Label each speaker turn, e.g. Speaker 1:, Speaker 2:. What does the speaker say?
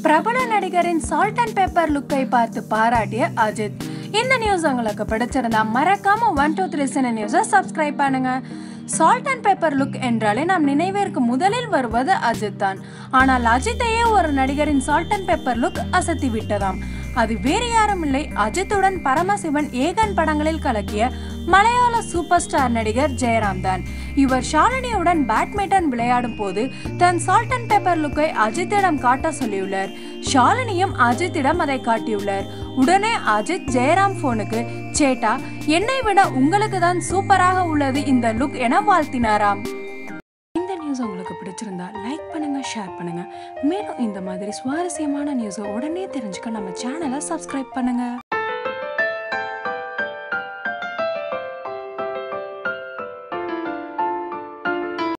Speaker 1: பிரபல நடிகரின் salt and pepper லுக்கை பார்த்து பாராட்டிய அஜித் இந்த நியூஸ் உங்களுக்கு பிடிச்சிருந்தா மறக்காம ஒன் டூ த்ரீ சின நியூஸை சப்ஸ்கிரைப் பண்ணுங்க சால்ட் அண்ட் பேப்பர் லுக் என்றாலே நாம் நினைவிற்கு முதலில் வருவது அஜித் தான் ஆனால் அஜித்தையே ஒரு நடிகரின் சால்ட் அண்ட் பேப்பர் லுக் அசத்தி விட்டதாம் அது வேறு யாரும் இல்லை அஜித்துடன் பரமசிவன் ஏகன் படங்களில் கலக்கிய மலையாள சூப்பர் ஸ்டார் நடிகர் ஜெயராம் தான் இவர் ஷாலினியுடன் பேட்மிண்டன் விளையாடும் போது தன் சால்ட் அண்ட் பேப்பர் லுக்கை அஜித்திடம் காட்ட சொல்லியுள்ளார் ஷாலினியும் அஜித்திடம் அதை காட்டியுள்ளார் உடனே அஜித் ஜெயராம் போனுக்கு சேட்டா என்னை விட உங்களுக்கு தான் சூப்பராக உள்ளது இந்த லுக் என வாழ்த்தினாராம் இந்த நியூஸ் உங்களுக்கு பிடிச்சிருந்தா லைக் பண்ணுங்க ஷேர் பண்ணுங்க மேலும் இந்த மாதிரி சுவாரஸ்யமான நியூஸை உடனே தெரிஞ்சுக்க நம்ம சேனலை சப்ஸ்கிரைப் பண்ணுங்க